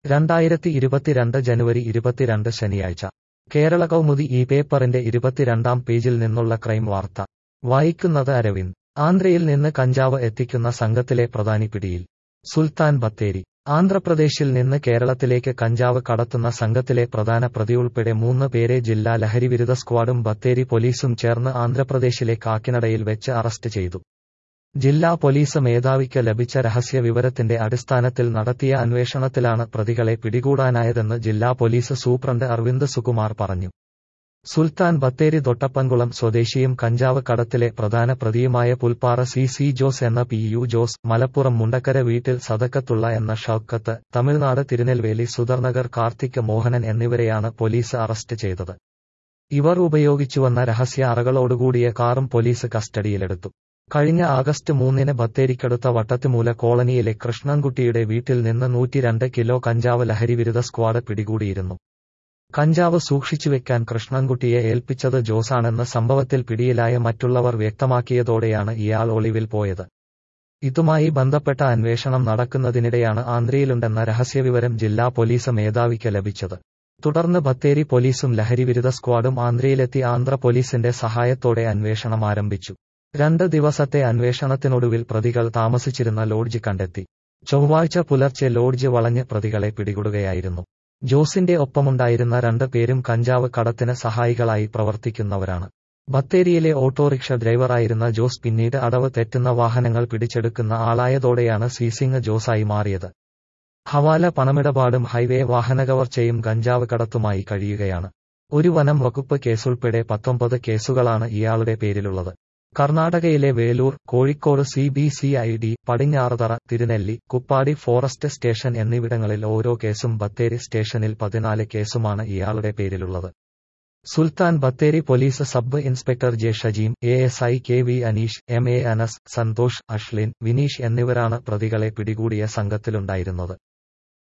രണ്ടായിരത്തി ഇരുപത്തിരണ്ട് ജനുവരി ഇരുപത്തിരണ്ട് ശനിയാഴ്ച കേരള കൗമുദി ഈ പേപ്പറിന്റെ ഇരുപത്തിരണ്ടാം പേജിൽ നിന്നുള്ള ക്രൈം വാർത്ത വായിക്കുന്നത് അരവിന്ദ് ആന്ധ്രയിൽ നിന്ന് കഞ്ചാവ് എത്തിക്കുന്ന സംഘത്തിലെ പ്രധാനി പിടിയിൽ സുൽത്താൻ ബത്തേരി ആന്ധ്രാപ്രദേശിൽ നിന്ന് കേരളത്തിലേക്ക് കഞ്ചാവ് കടത്തുന്ന സംഘത്തിലെ പ്രധാന പ്രതിയുൾപ്പെടെ മൂന്ന് പേരെ ജില്ലാ ലഹരിവിരുദ്ധ സ്ക്വാഡും ബത്തേരി പോലീസും ചേർന്ന് ആന്ധ്രാപ്രദേശിലെ കാക്കിനടയിൽ വെച്ച് അറസ്റ്റ് ചെയ്തു ജില്ലാ പോലീസ് മേധാവിക്ക് ലഭിച്ച രഹസ്യ വിവരത്തിന്റെ അടിസ്ഥാനത്തിൽ നടത്തിയ അന്വേഷണത്തിലാണ് പ്രതികളെ പിടികൂടാനായതെന്ന് ജില്ലാ പോലീസ് സൂപ്രണ്ട് അരവിന്ദ് സുകുമാർ പറഞ്ഞു സുൽത്താൻ ബത്തേരി തൊട്ടപ്പൻകുളം സ്വദേശിയും കഞ്ചാവ് കടത്തിലെ പ്രധാന പ്രതിയുമായ പുൽപ്പാറ സി സി ജോസ് എന്ന പി യു ജോസ് മലപ്പുറം മുണ്ടക്കര വീട്ടിൽ സദക്കത്തുള്ള എന്ന ഷൌക്കത്ത് തമിഴ്നാട് തിരുനെൽവേലി സുധർനഗർ കാർത്തിക് മോഹനൻ എന്നിവരെയാണ് പോലീസ് അറസ്റ്റ് ചെയ്തത് ഇവർ ഉപയോഗിച്ചുവന്ന രഹസ്യ അറകളോടുകൂടിയ കാറും പോലീസ് കസ്റ്റഡിയിലെടുത്തു കഴിഞ്ഞ ആഗസ്റ്റ് മൂന്നിന് ബത്തേരിക്കടുത്ത വട്ടത്തിമൂല കോളനിയിലെ കൃഷ്ണൻകുട്ടിയുടെ വീട്ടിൽ നിന്ന് നൂറ്റിരണ്ട് കിലോ കഞ്ചാവ് ലഹരിവിരുദ്ധ സ്ക്വാഡ് പിടികൂടിയിരുന്നു കഞ്ചാവ് സൂക്ഷിച്ചുവെക്കാൻ കൃഷ്ണൻകുട്ടിയെ ഏൽപ്പിച്ചത് ജോസാണെന്ന് സംഭവത്തിൽ പിടിയിലായ മറ്റുള്ളവർ വ്യക്തമാക്കിയതോടെയാണ് ഇയാൾ ഒളിവിൽ പോയത് ഇതുമായി ബന്ധപ്പെട്ട അന്വേഷണം നടക്കുന്നതിനിടെയാണ് ആന്ധ്രയിലുണ്ടെന്ന രഹസ്യവിവരം ജില്ലാ പോലീസ് മേധാവിക്ക് ലഭിച്ചത് തുടർന്ന് ബത്തേരി പോലീസും ലഹരിവിരുദ്ധ സ്ക്വാഡും ആന്ധ്രയിലെത്തി ആന്ധ്ര പോലീസിന്റെ സഹായത്തോടെ അന്വേഷണം ആരംഭിച്ചു രണ്ട് ദിവസത്തെ അന്വേഷണത്തിനൊടുവിൽ പ്രതികൾ താമസിച്ചിരുന്ന ലോഡ്ജ് കണ്ടെത്തി ചൊവ്വാഴ്ച പുലർച്ചെ ലോഡ്ജ് വളഞ്ഞ് പ്രതികളെ പിടികൂടുകയായിരുന്നു ജോസിന്റെ ഒപ്പമുണ്ടായിരുന്ന രണ്ട് പേരും കഞ്ചാവ് കടത്തിന് സഹായികളായി പ്രവർത്തിക്കുന്നവരാണ് ബത്തേരിയിലെ ഓട്ടോറിക്ഷ ഡ്രൈവറായിരുന്ന ജോസ് പിന്നീട് അടവ് തെറ്റുന്ന വാഹനങ്ങൾ പിടിച്ചെടുക്കുന്ന ആളായതോടെയാണ് സീസിംഗ് ജോസായി മാറിയത് ഹവാല പണമിടപാടും ഹൈവേ വാഹനകവർച്ചയും കഞ്ചാവ് കടത്തുമായി കഴിയുകയാണ് ഒരു വനം വകുപ്പ് കേസുൾപ്പെടെ പത്തൊമ്പത് കേസുകളാണ് ഇയാളുടെ പേരിലുള്ളത് കർണാടകയിലെ Velur Kozhikode C B C I D Padinjarathara Thirunelli Kuppadi forest station എന്നിവിടങ്ങളിൽ ഓരോ കേസും ബത്തേരി സ്റ്റേഷനിൽ പതിനാല് കേസുമാണ് ഇയാളുടെ പേരിലുള്ളത് Sultan Bathery police sub inspector J Shajeem A S I K V Aneesh M A Anas Santhosh Ashlin Vineesh എന്നിവരാണ് പ്രതികളെ പിടികൂടിയ സംഘത്തിലുണ്ടായിരുന്നത്